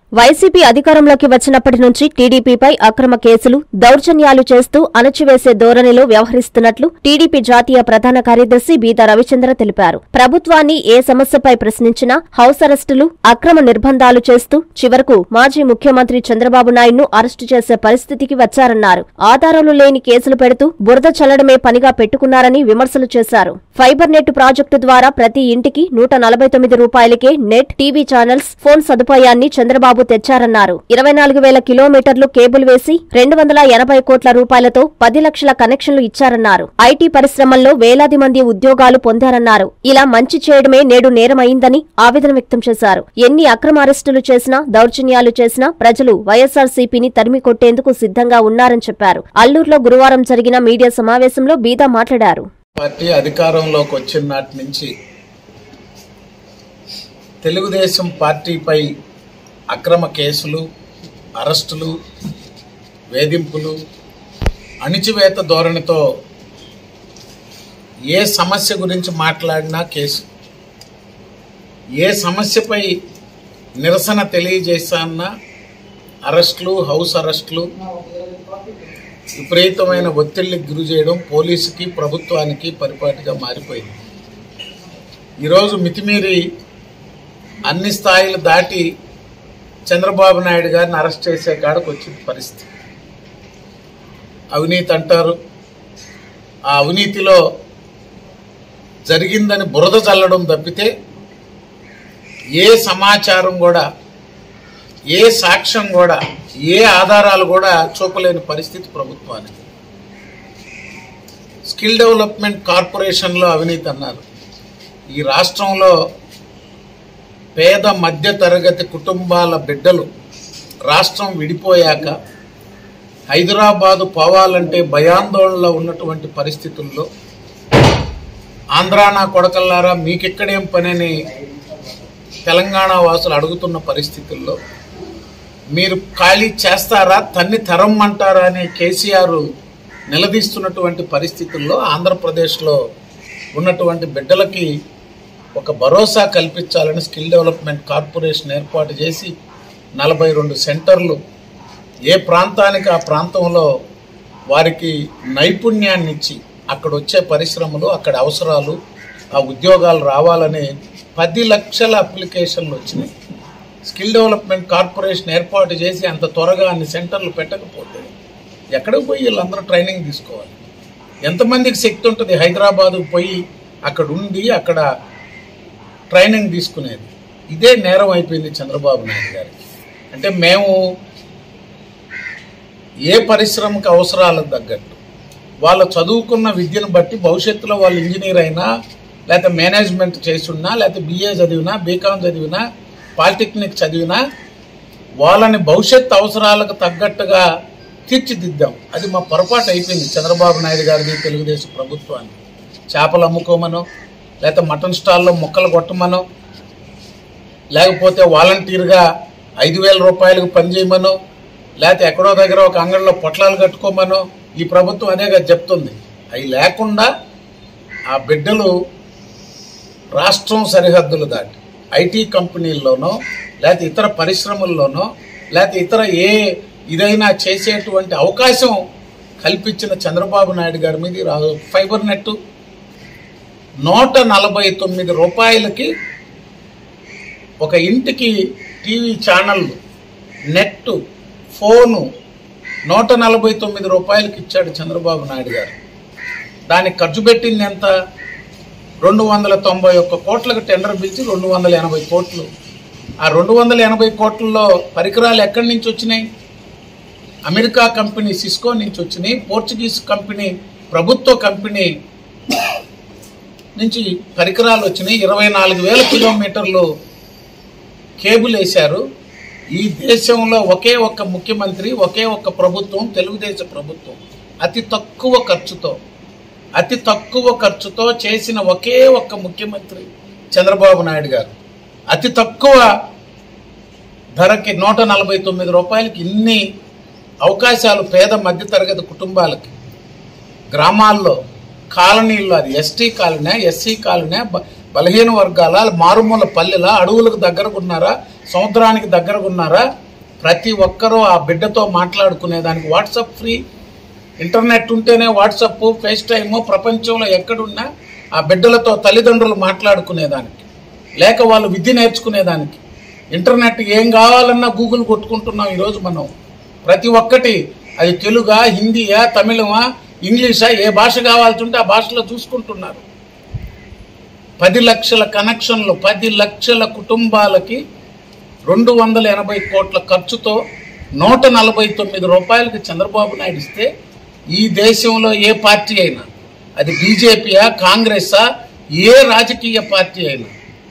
YCP అధికారంలోకి వచ్చినప్పటి నుంచి టీడీపీపై అక్రమ కేసులు దౌర్జన్యాలు చేస్తూ అణచివేసే ధోరణిలో వ్యవహరిస్తున్నట్లు టీడీపీ జాతీయ ప్రధాన కార్యదర్శి బీదా రవిచంద్ర తెలిపారు ప్రభుత్వాన్ని ఏ సమస్యపై ప్రశ్నించినా హౌస్ అరెస్టులు అక్రమ నిర్బంధాలు చేస్తూ చివరకు మాజీ ముఖ్యమంత్రి చంద్రబాబు నాయుడును అరెస్టు చేసే పరిస్థితికి వచ్చారన్నారు ఆధారాలు లేని కేసులు పెడుతూ బురద చల్లడమే పనిగా పెట్టుకున్నారని విమర్శలు చేశారు ఫైబర్ నెట్ ప్రాజెక్టు ద్వారా ప్రతి ఇంటికి నూట నలభై తొమ్మిది రూపాయలకే నెట్ టీవీ ఛానల్స్ ఫోన్ సదుపాయాన్ని చంద్రబాబు తెచ్చారన్నారు ఇరవై నాలుగు వేల కిలోమీటర్లు కేబుల్ వేసి రెండు వందల ఎనభై కోట్ల రూపాయలతో పది లక్షల కనెక్షన్లు ఇచ్చారన్నారు ఐటీ పరిశ్రమల్లో వేలాది మంది ఉద్యోగాలు పొందారన్నారు ఇలా మంచి చేయడమే నేడు నేరమైందని ఆవేదన వ్యక్తం చేశారు ఎన్ని అక్రమ అరెస్టులు చేసినా దౌర్జన్యాలు చేసినా ప్రజలు వైఎస్ఆర్సీపీని తరిమి కొట్టేందుకు సిద్ధంగా ఉన్నారని చెప్పారు అల్లూరులో గురువారం జరిగిన మీడియా సమావేశంలో బీదా మాట్లాడారు పార్టీ అధికారంలోకి వచ్చిన నాటి నుంచి తెలుగుదేశం పార్టీపై అక్రమ కేసులు అరెస్టులు వేధింపులు అణిచివేత ధోరణితో ఏ సమస్య గురించి మాట్లాడినా కేసు ఏ సమస్యపై నిరసన తెలియజేశాన్నా అరెస్టులు హౌస్ అరెస్టులు విపరీతమైన ఒత్తిళ్లకు గురి చేయడం పోలీసుకి ప్రభుత్వానికి పరిపాటిగా మారిపోయింది ఈరోజు మితిమీరి అన్ని స్థాయిలు దాటి చంద్రబాబు నాయుడు గారిని అరెస్ట్ చేసే కాడకు వచ్చిన పరిస్థితి అవినీతి అంటారు ఆ అవినీతిలో జరిగిందని బురద చల్లడం తప్పితే ఏ సమాచారం కూడా ఏ సాక్ష్యం కూడా ఏ ఆధారాలు కూడా చూపలేని పరిస్థితి ప్రభుత్వానికి స్కిల్ డెవలప్మెంట్ కార్పొరేషన్లో అవినీతి అన్నారు ఈ రాష్ట్రంలో పేద మధ్య తరగతి కుటుంబాల బిడ్డలు రాష్ట్రం విడిపోయాక హైదరాబాదు పోవాలంటే భయాందోళనలో ఉన్నటువంటి పరిస్థితుల్లో ఆంధ్రానా కొడకల్లారా మీకెక్కడేం పనని తెలంగాణ వాసులు అడుగుతున్న పరిస్థితుల్లో మీరు ఖాళీ చేస్తారా తన్ని తరమ్మంటారా అని కేసీఆర్ నిలదీస్తున్నటువంటి పరిస్థితుల్లో ఆంధ్రప్రదేశ్లో ఉన్నటువంటి బిడ్డలకి ఒక భరోసా కల్పించాలని స్కిల్ డెవలప్మెంట్ కార్పొరేషన్ ఏర్పాటు చేసి నలభై రెండు సెంటర్లు ఏ ప్రాంతానికి ఆ ప్రాంతంలో వారికి నైపుణ్యాన్ని ఇచ్చి అక్కడ వచ్చే పరిశ్రమలు అక్కడ అవసరాలు ఆ ఉద్యోగాలు రావాలని పది లక్షల అప్లికేషన్లు వచ్చినాయి స్కిల్ డెవలప్మెంట్ కార్పొరేషన్ ఏర్పాటు చేసి అంత త్వరగా అన్ని సెంటర్లు పెట్టకపోతే ఎక్కడికి పోయి వీళ్ళందరూ ట్రైనింగ్ తీసుకోవాలి ఎంతమందికి శక్తి ఉంటుంది హైదరాబాద్కు పోయి అక్కడ ఉండి అక్కడ ట్రైనింగ్ తీసుకునేది ఇదే నేరం అయిపోయింది చంద్రబాబు నాయుడు గారికి అంటే మేము ఏ పరిశ్రమకు అవసరాలకు తగ్గట్టు వాళ్ళు చదువుకున్న విద్యను బట్టి భవిష్యత్తులో వాళ్ళు ఇంజనీర్ అయినా లేకపోతే మేనేజ్మెంట్ చేసున్నా లేకపోతే బీఏ చదివినా బీకామ్ చదివినా పాలిటెక్నిక్ చదివినా వాళ్ళని భవిష్యత్ అవసరాలకు తగ్గట్టుగా తీర్చిదిద్దాం అది మా పొరపాటు అయిపోయింది చంద్రబాబు నాయుడు గారిది తెలుగుదేశం ప్రభుత్వాన్ని చేపలు అమ్ముకోమనో లేకపోతే మటన్ స్టాల్లో మొక్కలు కొట్టమనో లేకపోతే వాలంటీర్గా ఐదు వేల రూపాయలకు పనిచేయమనో లేకపోతే ఎక్కడో దగ్గర ఒక అంగడిలో పొట్లాలు కట్టుకోమనో ఈ ప్రభుత్వం అదేగా చెప్తుంది అవి లేకుండా ఆ బిడ్డలు రాష్ట్రం సరిహద్దులు దాటి ఐటీ కంపెనీల్లోనో లేకపోతే ఇతర పరిశ్రమల్లోనో లేకపోతే ఇతర ఏ ఇదైనా చేసేటువంటి అవకాశం కల్పించిన చంద్రబాబు నాయుడు గారి మీద ఈ రా- ఫైబర్ నెట్ నూట నలభై తొమ్మిది రూపాయలకి ఒక ఇంటికి టీవీ ఛానళ్ళు నెట్ ఫోను నూట నలభై తొమ్మిది రూపాయలకి ఇచ్చాడు చంద్రబాబు నాయుడు గారు దానికి ఖర్చు పెట్టింది ఎంత రెండు వందల తొంభై ఒక్క కోట్లకు టెండర్ పిలిచి రెండు వందల ఎనభై కోట్లు ఆ రెండు వందల ఎనభై కోట్లలో పరికరాలు ఎక్కడి నుంచి వచ్చినాయి అమెరికా కంపెనీ సిస్కో నుంచి వచ్చినాయి పోర్చుగీస్ కంపెనీ ప్రభుత్వ కంపెనీ నుంచి పరికరాలు వచ్చినాయి ఇరవై నాలుగు వేల కిలోమీటర్లు కేబుల్ వేశారు ఈ దేశంలో ఒకే ఒక్క ముఖ్యమంత్రి ఒకే ఒక్క ప్రభుత్వం తెలుగుదేశం ప్రభుత్వం అతి తక్కువ ఖర్చుతో అతి తక్కువ ఖర్చుతో చేసిన ఒకే ఒక్క ముఖ్యమంత్రి చంద్రబాబు నాయుడు గారు అతి తక్కువ ధరకి నూట నలభై తొమ్మిది రూపాయలకి ఇన్ని అవకాశాలు పేద మధ్యతరగతి కుటుంబాలకి గ్రామాల్లో కాలనీల్లో అది ఎస్టీ కాలనీ ఎస్సీ కాలనీ బ- బలహీన వర్గాల మారుమూల పల్లెల అడవులకు దగ్గరకు ఉన్నారా సముద్రానికి దగ్గరగా ఉన్నారా ప్రతి ఒక్కరూ ఆ బిడ్డతో మాట్లాడుకునేదానికి వాట్సాప్ ఫ్రీ ఇంటర్నెట్ ఉంటేనే వాట్సప్ ఫేస్ టైమ్ ప్రపంచంలో ఎక్కడున్నా ఆ బిడ్డలతో తల్లిదండ్రులు మాట్లాడుకునేదానికి లేక వాళ్ళు విద్య నేర్చుకునేదానికి ఇంటర్నెట్ ఏం కావాలన్నా గూగుల్ కొట్టుకుంటున్నాం ఈరోజు మనం ప్రతి ఒక్కటి అది తెలుగా హిందీయా తమిళమా ఇంగ్లీషా ఏ భాష కావాల్సింటే ఆ భాషలో చూసుకుంటున్నారు పది లక్షల కనెక్షన్లు పది లక్షల కుటుంబాలకి రెండు వందల ఎనభై కోట్ల ఖర్చుతో నూట నలభై తొమ్మిది రూపాయలకి చంద్రబాబు నాయుడు ఇస్తే ఈ దేశంలో ఏ పార్టీ అయినా అది బీజేపీయా కాంగ్రెసా ఏ రాజకీయ పార్టీ అయినా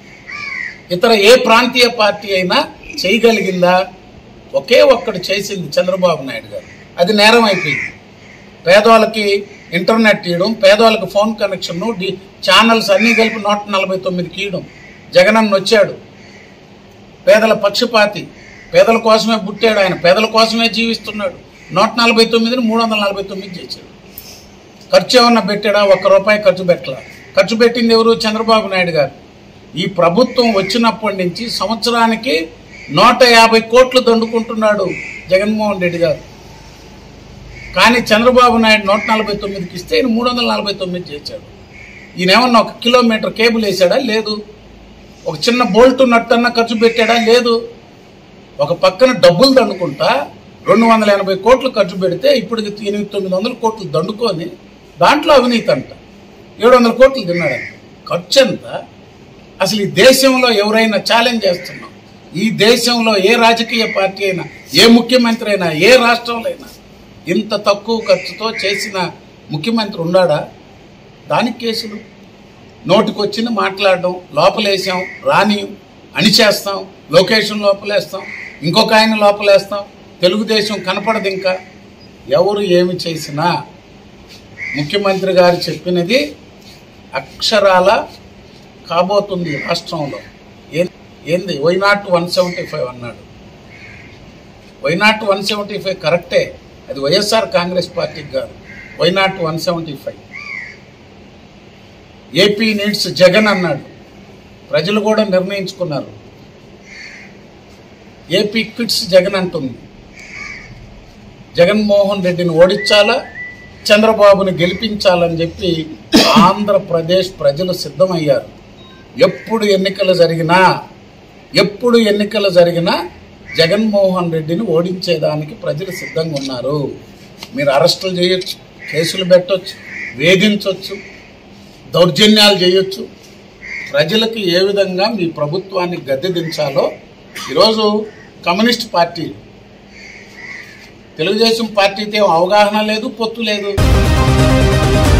ఇతర ఏ ప్రాంతీయ పార్టీ అయినా చేయగలిగిందా ఒకే ఒక్కడు చేసింది చంద్రబాబు నాయుడు గారు అది నేరం అయిపోయింది పేదవాళ్ళకి ఇంటర్నెట్ ఇవ్వడం పేదవాళ్ళకి ఫోన్ కనెక్షన్ డి ఛానల్స్ అన్నీ కలిపి నూట నలభై తొమ్మిదికి ఇవ్వడం జగనన్న వచ్చాడు పేదల పక్షపాతి పేదల కోసమే పుట్టాడు ఆయన పేదల కోసమే జీవిస్తున్నాడు నూట నలభై తొమ్మిదిని మూడు వందల నలభై తొమ్మిది చేశాడు ఖర్చు ఏమన్నా పెట్టాడా ఒక్క రూపాయి ఖర్చు పెట్టలా ఖర్చు పెట్టింది ఎవరు చంద్రబాబు నాయుడు గారు ఈ ప్రభుత్వం వచ్చినప్పటి నుంచి సంవత్సరానికి నూట యాభై కోట్లు దండుకుంటున్నాడు జగన్మోహన్ రెడ్డి గారు కానీ చంద్రబాబు నాయుడు నూట నలభై తొమ్మిదికి ఇస్తే ఈయన మూడు వందల నలభై తొమ్మిది చేశాడు ఈయన ఏమన్నా ఒక కిలోమీటర్ కేబుల్ వేసాడా లేదు ఒక చిన్న బోల్ట్ నట్టన్నా ఖర్చు పెట్టాడా లేదు ఒక పక్కన డబ్బులు దండుకుంటా రెండు వందల ఎనభై కోట్లు ఖర్చు పెడితే ఇప్పుడు ఎనిమిది తొమ్మిది వందల కోట్లు దండుకొని దాంట్లో అవినీతి అంట ఏడు వందల కోట్లు తిన్నాడంట ఖర్చు ఎంత అసలు ఈ దేశంలో ఎవరైనా ఛాలెంజ్ చేస్తున్నాం ఈ దేశంలో ఏ రాజకీయ పార్టీ అయినా ఏ ముఖ్యమంత్రి అయినా ఏ రాష్ట్రంలో అయినా ఇంత తక్కువ ఖర్చుతో చేసిన ముఖ్యమంత్రి ఉన్నాడా దానికి కేసులు నోటికొచ్చింది మాట్లాడడం లోపలేసాం రాని అణిచేస్తాం లొకేషన్ లోపలేస్తాం ఇంకొక ఆయన లోపలేస్తాం తెలుగుదేశం కనపడదు ఇంకా ఎవరు ఏమి చేసినా ముఖ్యమంత్రి గారు చెప్పినది అక్షరాల కాబోతుంది రాష్ట్రంలో ఏం- ఏంది why not one seventy five అన్నాడు why not one seventy five కరెక్టే అది వైఎస్ఆర్ కాంగ్రెస్ పార్టీకి కాదు why not one seventy five AP needs Jagan అన్నాడు ప్రజలు కూడా నిర్ణయించుకున్నారు ఏపీ క్విట్స్ జగన్ అంటుంది జగన్మోహన్ రెడ్డిని ఓడించాలా చంద్రబాబుని గెలిపించాలని చెప్పి ఆంధ్రప్రదేశ్ ప్రజలు సిద్ధమయ్యారు ఎప్పుడు ఎన్నికలు జరిగినా ఎప్పుడు ఎన్నికలు జరిగినా జగన్మోహన్ రెడ్డిని ఓడించేదానికి ప్రజలు సిద్ధంగా ఉన్నారు మీరు అరెస్టులు చేయొచ్చు కేసులు పెట్టొచ్చు వేధించవచ్చు దౌర్జన్యాలు చేయొచ్చు ప్రజలకు ఏ విధంగా మీ ప్రభుత్వాన్ని గద్దె దించాలో ఈరోజు కమ్యూనిస్ట్ పార్టీ తెలుగుదేశం పార్టీతో ఏం అవగాహన లేదు పొత్తు లేదు